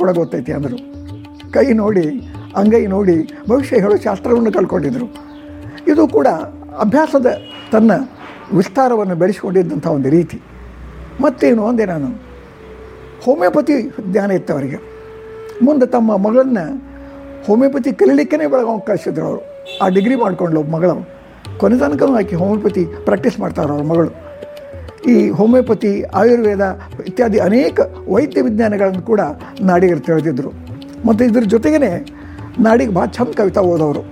ಕೂಡ ಗೊತ್ತೈತಿ ಅಂದರು ಕೈ ನೋಡಿ ಅಂಗೈ ನೋಡಿ ಭವಿಷ್ಯ ಹೇಳೋ ಶಾಸ್ತ್ರವನ್ನು ಕಲ್ಕೊಂಡಿದ್ರು ಇದು ಕೂಡ ಅಭ್ಯಾಸದ ತನ್ನ ವಿಸ್ತಾರವನ್ನು ಬೆಳೆಸಿಕೊಂಡಿದ್ದಂಥ ಒಂದು ರೀತಿ ಮತ್ತೇನು ಅಂದೆ ನಾನು ಹೋಮಿಯೋಪತಿ ಜ್ಞಾನ ಇತ್ತು ಅವರಿಗೆ ಮುಂದೆ ತಮ್ಮ ಮಗಳನ್ನ ಹೋಮಿಯೋಪತಿ ಕಲೀಲಿಕ್ಕೇ ಬೆಳಗಾವಿ ಕಳಿಸಿದ್ರು ಅವರು ಆ ಡಿಗ್ರಿ ಮಾಡ್ಕೊಂಡ್ಲು ಒಬ್ಬ ಮಗಳು ಕೊನೆ ತನಕನೂ ಆಕೆ ಹೋಮಿಯೋಪತಿ ಪ್ರಾಕ್ಟೀಸ್ ಮಾಡ್ತಾರೆ ಅವ್ರ ಮಗಳು ಈ ಹೋಮಿಯೋಪತಿ ಆಯುರ್ವೇದ ಇತ್ಯಾದಿ ಅನೇಕ ವೈದ್ಯ ವಿಜ್ಞಾನಗಳನ್ನು ಕೂಡ ನಾಡಿಗರು ತಿಳಿದಿದ್ದರು ಮತ್ತು ಇದ್ರ ಜೊತೆಗೇ ನಾಡಿಗೆ ಭಾಳ ಚಂದ ಕವಿತಾ ಓದೋರು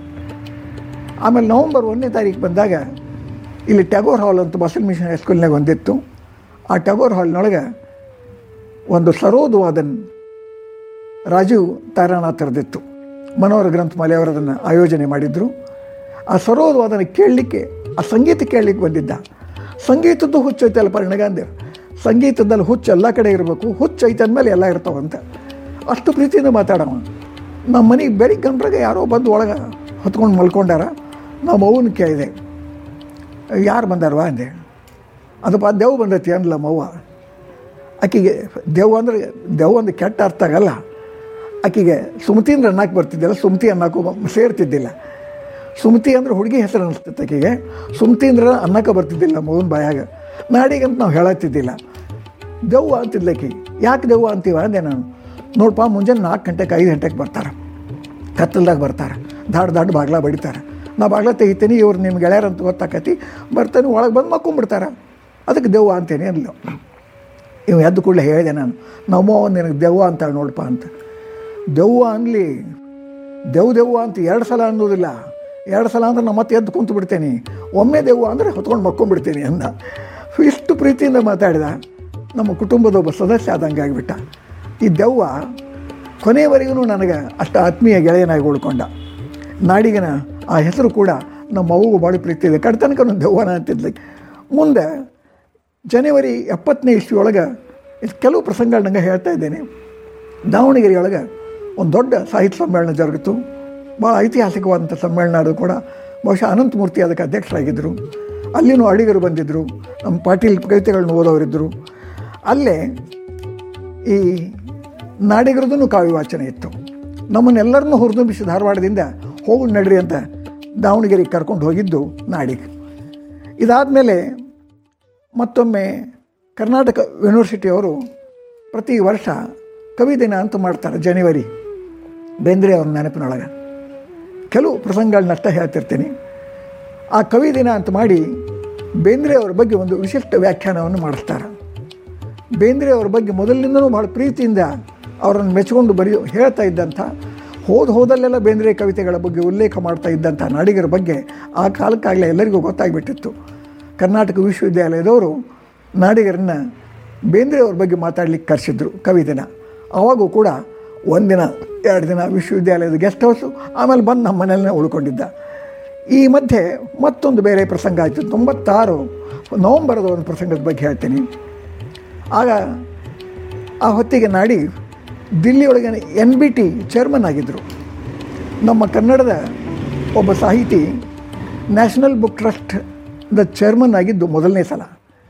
ಆಮೇಲೆ ನವಂಬರ್ ಒಂದನೇ ತಾರೀಕು ಬಂದಾಗ ಇಲ್ಲಿ ಟ್ಯಾಗೋರ್ ಹಾಲ್ ಅಂತ ಬಸಲ್ ಮಿಷನ್ ಹೈಸ್ಕೂಲ್ನಾಗ ಒಂದಿತ್ತು ಆ ಟ್ಯಾಗೋರ್ ಹಾಲ್ನೊಳಗೆ ಒಂದು ಸರೋದ್ವಾದನ್ ರಾಜೀವ್ ತಾರಾನಾಥರದಿತ್ತು ಮನೋಹರ ಗ್ರಂಥಮಾಲೆ ಅವರು ಅದನ್ನು ಆಯೋಜನೆ ಮಾಡಿದರು ಆ ಸರೋದ್ವಾದನ ಕೇಳಲಿಕ್ಕೆ ಆ ಸಂಗೀತ ಕೇಳಲಿಕ್ಕೆ ಬಂದಿದ್ದ ಸಂಗೀತದ್ದು ಹುಚ್ಚು ಐತೆ ಅಲ್ಲ ಪರಿಣಗಾಂಧಿ ಸಂಗೀತದಲ್ಲಿ ಹುಚ್ಚು ಎಲ್ಲ ಕಡೆ ಇರಬೇಕು ಹುಚ್ಚು ಐತೆ ಅಂದಮೇಲೆ ಎಲ್ಲ ಇರ್ತಾವಂತ ಅಷ್ಟು ಪ್ರೀತಿಯಿಂದ ಮಾತಾಡವ ನಮ್ಮ ಮನೆಗೆ ಬೆಳಿಗ್ಗೆ ಗಂಟ್ರಾಗ ಯಾರೋ ಬಂದು ಒಳಗೆ ಹೊತ್ಕೊಂಡು ಮಲ್ಕೊಂಡಾರ ನಾವು ಮೌನ ಕೇಳಿದೆ ಯಾರು ಬಂದಾರವಾ ಅಂದೆ ಅದಪ್ಪ ದೆವ್ ಬಂದೈತಿ ಅಂದ್ಲ ಮವ್ವ ಆಕಿಗೆ ದೆವ್ ಅಂದ್ರೆ ದೆವ್ ಅಂದ್ರೆ ಕೆಟ್ಟ ಅರ್ಥ ಆಗಲ್ಲ ಆಕಿಗೆ ಸುಮತಿಂದ್ರ ಅನ್ನಕ್ಕೆ ಬರ್ತಿದ್ದಿಲ್ಲ ಸುಮತಿ ಅನ್ನಕ್ಕೂ ಸೇರ್ತಿದ್ದಿಲ್ಲ ಸುಮತಿ ಅಂದ್ರೆ ಹುಡುಗಿ ಹೆಸರು ಅನಿಸ್ತಿತ್ತು ಆಕೆಗೆ ಸುಮತಿ ಅಂದ್ರೆ ಅನ್ನಕ್ಕೆ ಬರ್ತಿದ್ದಿಲ್ಲ ಮಗನ ಬಾಯಾಗ ನಾಡಿಗಂತ ನಾವು ಹೇಳತ್ತಿದ್ದಿಲ್ಲ ದೆವ್ವ ಅಂತಿದ್ಲ ಆಕಿ ಯಾಕೆ ದೆವ್ವ ಅಂತೀವ ಅಂದೆ ನಾನು ನೋಡಪ್ಪ ಮುಂಜಾನೆ ನಾಲ್ಕು ಗಂಟೆಗೆ ಐದು ಗಂಟೆಗೆ ಬರ್ತಾರೆ ಕತ್ತಲ್ದಾಗ ಬರ್ತಾರೆ ದಾಡ್ ದಾಡ್ ಬಾಗ್ಲ ಬಡಿತಾರೆ ನಾ ಬಾಗ್ಲ ತೆಗಿತೀನಿ ಇವ್ರು ನಿಮ್ಮ ಗೆಳೆಯರು ಅಂತ ಗೊತ್ತಾಕತಿ ಬರ್ತಾನೆ ಒಳಗೆ ಬಂದು ಮಕ್ಕೊಂಬಿಡ್ತಾರೆ ಅದಕ್ಕೆ ದೆವ್ವ ಅಂತೇನೆ ಅಂದ್ಲು ಇವು ಎದ್ದು ಕೂಡಲೇ ಹೇಳಿದೆ ನಾನು ನಮ್ಮವ್ವ ನಿನಗೆ ದೆವ್ವ ಅಂತಾಳೆ ನೋಡಪ್ಪ ಅಂತ ದೆವ್ವ ಅನ್ಲಿ ದೆವ್ ದೆವ್ವ ಅಂತ ಎರಡು ಸಲ ಅನ್ನೋದಿಲ್ಲ ಎರಡು ಸಲ ಅಂದ್ರೆ ನಾನು ಮತ್ತೆ ಎದ್ದು ಕುಂತು ಬಿಡ್ತೇನೆ ಒಮ್ಮೆ ದೆವ್ವ ಅಂದರೆ ಹೊತ್ಕೊಂಡು ಮಕ್ಕೊಂಡ್ಬಿಡ್ತೀನಿ ಅಂದ ಇಷ್ಟು ಪ್ರೀತಿಯಿಂದ ಮಾತಾಡಿದ ನಮ್ಮ ಕುಟುಂಬದ ಒಬ್ಬ ಸದಸ್ಯ ಆದಂಗೆ ಆಗಿಬಿಟ್ಟ ಈ ದೆವ್ವ ಕೊನೆಯವರೆಗೂ ನನಗೆ ಅಷ್ಟು ಆತ್ಮೀಯ ಗೆಳೆಯನಾಗಿ ಉಳ್ಕೊಂಡ ನಾಡಿಗನ ಆ ಹೆಸರು ಕೂಡ ನಮ್ಮ ಅವ್ವಗೂ ಭಾಳ ಪ್ರೀತಿ ಇದೆ ಕಡ್ತನಕ ದೆವ್ವನ ಅಂತಿದ್ಲಿ ಮುಂದೆ ಜನವರಿ ಎಪ್ಪತ್ತನೇ ಇಸ್ವಿಯೊಳಗೆ ಇದು ಕೆಲವು ಪ್ರಸಂಗಗಳು ನಂಗೆ ಹೇಳ್ತಾ ಇದ್ದೇನೆ ದಾವಣಗೆರೆಯೊಳಗೆ ಒಂದು ದೊಡ್ಡ ಸಾಹಿತ್ಯ ಸಮ್ಮೇಳನ ಜರುಗಿತು ಭಾಳ ಐತಿಹಾಸಿಕವಾದಂಥ ಸಮ್ಮೇಳನ ಅದು ಕೂಡ ಬಹುಶಃ ಅನಂತಮೂರ್ತಿ ಅದಕ್ಕೆ ಅಧ್ಯಕ್ಷರಾಗಿದ್ದರು ಅಲ್ಲಿನೂ ಅಡಿಗರು ಬಂದಿದ್ದರು ನಮ್ಮ ಪಾಟೀಲ್ ಕವಿತೆಗಳನ್ನ ಓದೋರಿದ್ದರು ಅಲ್ಲೇ ಈ ನಾಡಿಗರದೂ ಕಾವ್ಯ ವಾಚನ ಇತ್ತು ನಮ್ಮನ್ನೆಲ್ಲರನ್ನೂ ಹುರಿದುಂಬಿಸಿ ಧಾರವಾಡದಿಂದ ಹೋಗು ನಡ್ರಿ ಅಂತ ದಾವಣಗೆರೆಗೆ ಕರ್ಕೊಂಡು ಹೋಗಿದ್ದು ನಾಡಿಗೆ ಇದಾದಮೇಲೆ ಮತ್ತೊಮ್ಮೆ ಕರ್ನಾಟಕ ಯೂನಿವರ್ಸಿಟಿಯವರು ಪ್ರತಿ ವರ್ಷ ಕವಿ ದಿನ ಅಂತ ಮಾಡ್ತಾರೆ ಜನವರಿ ಬೇಂದ್ರೆ ಅವ್ರ ನೆನಪಿನೊಳಗೆ ಕೆಲವು ಪ್ರಸಂಗಗಳನ್ನಷ್ಟೇ ಹೇಳ್ತಿರ್ತೀನಿ ಆ ಕವಿ ದಿನ ಅಂತ ಮಾಡಿ ಬೇಂದ್ರೆ ಅವ್ರ ಬಗ್ಗೆ ಒಂದು ವಿಶಿಷ್ಟ ವ್ಯಾಖ್ಯಾನವನ್ನು ಮಾಡಿಸ್ತಾರೆ ಬೇಂದ್ರೆ ಅವ್ರ ಬಗ್ಗೆ ಮೊದಲಿನಿಂದನೂ ಭಾಳ ಪ್ರೀತಿಯಿಂದ ಅವರನ್ನು ಮೆಚ್ಚಿಕೊಂಡು ಬರೆಯೋ ಹೇಳ್ತಾ ಇದ್ದಂಥ ಹೋದ ಹೋದಲ್ಲೆಲ್ಲ ಬೇಂದ್ರೆ ಕವಿತೆಗಳ ಬಗ್ಗೆ ಉಲ್ಲೇಖ ಮಾಡ್ತಾ ಇದ್ದಂಥ ನಾಡಿಗರ ಬಗ್ಗೆ ಆ ಕಾಲಕ್ಕಾಗಲೇ ಎಲ್ಲರಿಗೂ ಗೊತ್ತಾಗ್ಬಿಟ್ಟಿತ್ತು ಕರ್ನಾಟಕ ವಿಶ್ವವಿದ್ಯಾಲಯದವರು ನಾಡಿಗರನ್ನ ಬೇಂದ್ರೆ ಅವ್ರ ಬಗ್ಗೆ ಮಾತಾಡ್ಲಿಕ್ಕೆ ಕರೆಸಿದ್ರು ಕವಿ ದಿನ ಅವಾಗೂ ಕೂಡ ಒಂದಿನ ಎರಡು ದಿನ ವಿಶ್ವವಿದ್ಯಾಲಯದ ಗೆಸ್ಟ್ ಹೌಸು ಆಮೇಲೆ ಬಂದು ನಮ್ಮ ಮನೆಯಲ್ಲೇ ಉಳ್ಕೊಂಡಿದ್ದ ಈ ಮಧ್ಯೆ ಮತ್ತೊಂದು ಬೇರೆ ಪ್ರಸಂಗ ಆಯಿತು ತೊಂಬತ್ತಾರು ನವಂಬರದ ಒಂದು ಪ್ರಸಂಗದ ಬಗ್ಗೆ ಹೇಳ್ತೀನಿ ಆಗ ಆ ಹೊತ್ತಿಗೆ ನಾಡಿ ದಿಲ್ಲಿಯೊಳಗೆ ಎನ್ ಬಿ ಟಿ ಚೇರ್ಮನ್ ಆಗಿದ್ದರು ನಮ್ಮ ಕನ್ನಡದ ಒಬ್ಬ ಸಾಹಿತಿ ನ್ಯಾಷನಲ್ ಬುಕ್ ಟ್ರಸ್ಟ್ ದ ಚೇರ್ಮನ್ ಆಗಿದ್ದು ಮೊದಲನೇ ಸಲ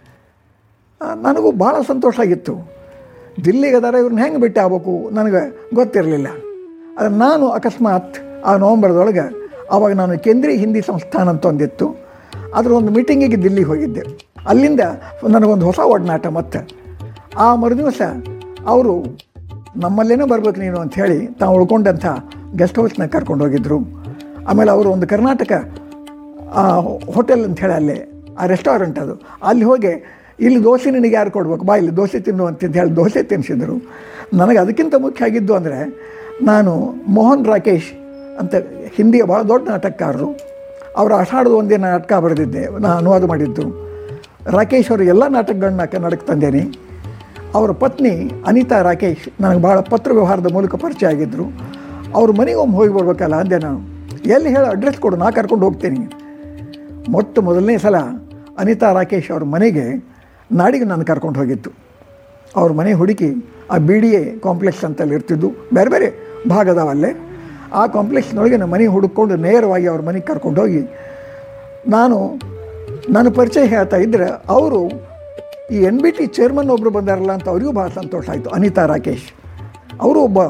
ಆ, ನನಗೂ ಭಾಳ ಸಂತೋಷ ಆಗಿತ್ತು ದಿಲ್ಲಿಗೆ ಅದಾರ ಇವ್ರನ್ನ ಹೆಂಗೆ ಭೇಟಿ ಆಗ್ಬೇಕು ನನಗೆ ಗೊತ್ತಿರಲಿಲ್ಲ ಆದರೆ ನಾನು ಅಕಸ್ಮಾತ್ ಆ ನವಂಬರ್ದೊಳಗೆ ಆವಾಗ ನಾನು ಕೇಂದ್ರೀಯ ಹಿಂದಿ ಸಂಸ್ಥಾನ ಅಂತ ಒಂದಿತ್ತು ಅದರ ಒಂದು ಮೀಟಿಂಗಿಗೆ ದಿಲ್ಲಿಗೆ ಹೋಗಿದ್ದೆ ಅಲ್ಲಿಂದ ನನಗೊಂದು ಹೊಸ ಒಡನಾಟ ಮತ್ತೆ ಆ ಮರುದಿವಸ ಅವರು ನಮ್ಮಲ್ಲೇನೋ ಬರ್ಬೇಕು ನೀನು ಅಂತ ಹೇಳಿ ತಾವು ಉಳ್ಕೊಂಡಂಥ ಗೆಸ್ಟ್ ಹೌಸ್ನಾಗ ಕರ್ಕೊಂಡು ಹೋಗಿದ್ರು ಆಮೇಲೆ ಅವರು ಒಂದು ಕರ್ನಾಟಕ ಆ ಹೋಟೆಲ್ ಅಂತ ಹೇಳಿ ಅಲ್ಲೇ ಆ ರೆಸ್ಟೋರೆಂಟ್ ಅದು ಅಲ್ಲಿ ಹೋಗಿ ಇಲ್ಲಿ ದೋಸೆ ನಿನಗೆ ಯಾರು ಕೊಡ್ಬೇಕು ಬಾ ಇಲ್ಲಿ ದೋಸೆ ತಿನ್ನು ಅಂತ ಹೇಳಿ ದೋಸೆ ತಿನ್ನಿಸಿದ್ರು ನನಗೆ ಅದಕ್ಕಿಂತ ಮುಖ್ಯ ಆಗಿದ್ದು ಅಂದರೆ ನಾನು ಮೋಹನ್ ರಾಕೇಶ್ ಅಂತ ಹಿಂದಿಯ ಭಾಳ ದೊಡ್ಡ ನಾಟಕಕಾರರು ಅವರ ಆಷಾಢದ ಒಂದೇ ನಾಟಕ ಬರೆದಿದ್ದೆ ನಾನು ಅನುವಾದ ಮಾಡಿದ್ದು ರಾಕೇಶ್ ಅವರು ಎಲ್ಲ ನಾಟಕಗಳನ್ನ ಕನ್ನಡಕ್ಕೆ ತಂದೇನೆ ಅವರ ಪತ್ನಿ ಅನಿತಾ ರಾಕೇಶ್ ನನಗೆ ಭಾಳ ಪತ್ರ ವ್ಯವಹಾರದ ಮೂಲಕ ಪರಿಚಯ ಆಗಿದ್ದರು ಅವ್ರ ಮನೆಗೆ ಒಮ್ಮೆ ಹೋಗಿ ಬರ್ಬೇಕಲ್ಲ ಅಂದೆ ನಾನು ಎಲ್ಲಿ ಹೇಳಿ ಅಡ್ರೆಸ್ ಕೊಡು ನಾ ಕರ್ಕೊಂಡು ಹೋಗ್ತೀನಿ ಮೊಟ್ಟ ಮೊದಲನೇ ಸಲ ಅನಿತಾ ರಾಕೇಶ್ ಅವ್ರ ಮನೆಗೆ ನಾಡಿಗೆ ನಾನು ಕರ್ಕೊಂಡು ಹೋಗಿತ್ತು ಅವ್ರ ಮನೆ ಹುಡುಕಿ ಆ ಬಿ ಡಿ ಎ ಕಾಂಪ್ಲೆಕ್ಸ್ ಅಂತಲ್ಲಿ ಇರ್ತಿದ್ದು ಬೇರೆ ಬೇರೆ ಭಾಗದವಲ್ಲೇ ಆ ಕಾಂಪ್ಲೆಕ್ಸ್ನೊಳಗೆ ನಮ್ಮ ಮನೆ ಹುಡುಕೊಂಡು ನೇರವಾಗಿ ಅವ್ರ ಮನೆಗೆ ಕರ್ಕೊಂಡು ಹೋಗಿ ನಾನು ನನ್ನ ಪರಿಚಯ ಹೇಳ್ತಾ ಇದ್ದರೆ ಅವರು ಈ ಎನ್ ಬಿ ಟಿ ಚೇರ್ಮನ್ ಒಬ್ಬರು ಬಂದಾರಲ್ಲ ಅಂತ ಅವರಿಗೂ ಭಾಳ ಸಂತೋಷ ಆಯಿತು ಅನಿತಾ ರಾಕೇಶ್ ಅವರು ಒಬ್ಬ